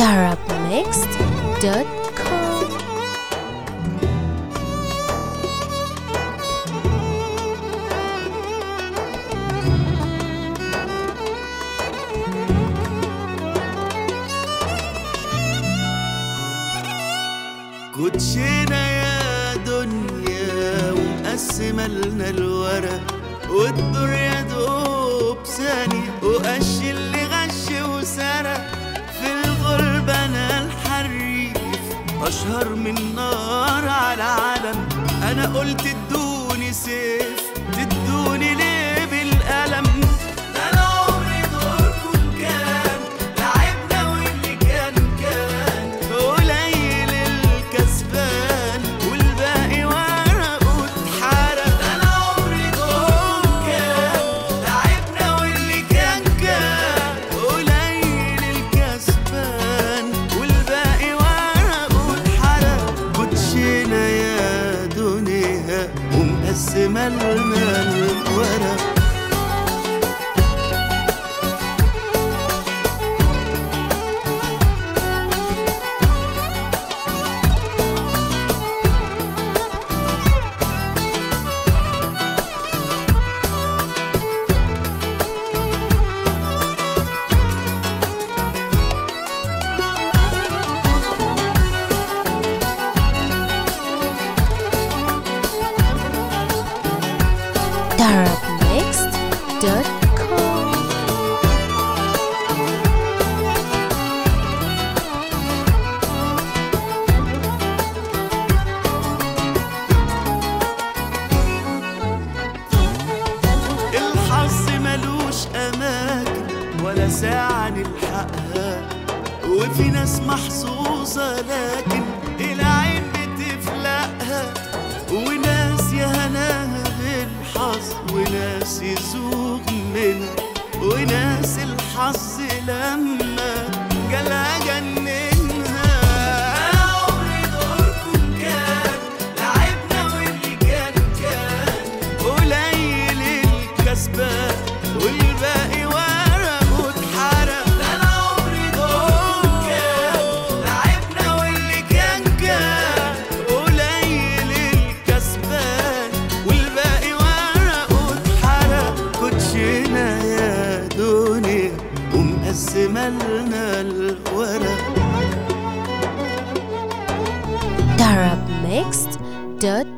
arabmixed.com كوتشينا يا دنيا ومقسمة لنا الورق والدور يا دوب ثانية وقش اللي غش وسرق في الغربة أنا الحريف أشهر من نار على علم أنا قلت ادوني سيف تدوني ليه بالقلم ده أنا عمري دوركم كان لعبنا واللي كان كان قليل الكسبان والباقي ورقه اتحرق ده أنا عمري دوركم كان لعبنا واللي كان كان قليل الكسبان والباقي ورقه اتحرق كوتشينا يا دنيا ومقسمة لنا الورق arabmixed.com الحظ ملوش اماكن ولا ساعة نلحقها وفي ناس محظوظة لكن العين بتفلقها وناس يا هناها بالحظ وناس يزوغ منها وناس الحظ لما جالها جننها عمري دوركم كان لعبنا واللي كان كان قليل الكسبان والباقي ورقه اتحرق ده انا عمري دوركم كان لعبنا واللي كان كان قليل الكسبان والباقي ورقه اتحرق كوتشينا يا دنيا ومقسمة لنا الورق arabmixed.com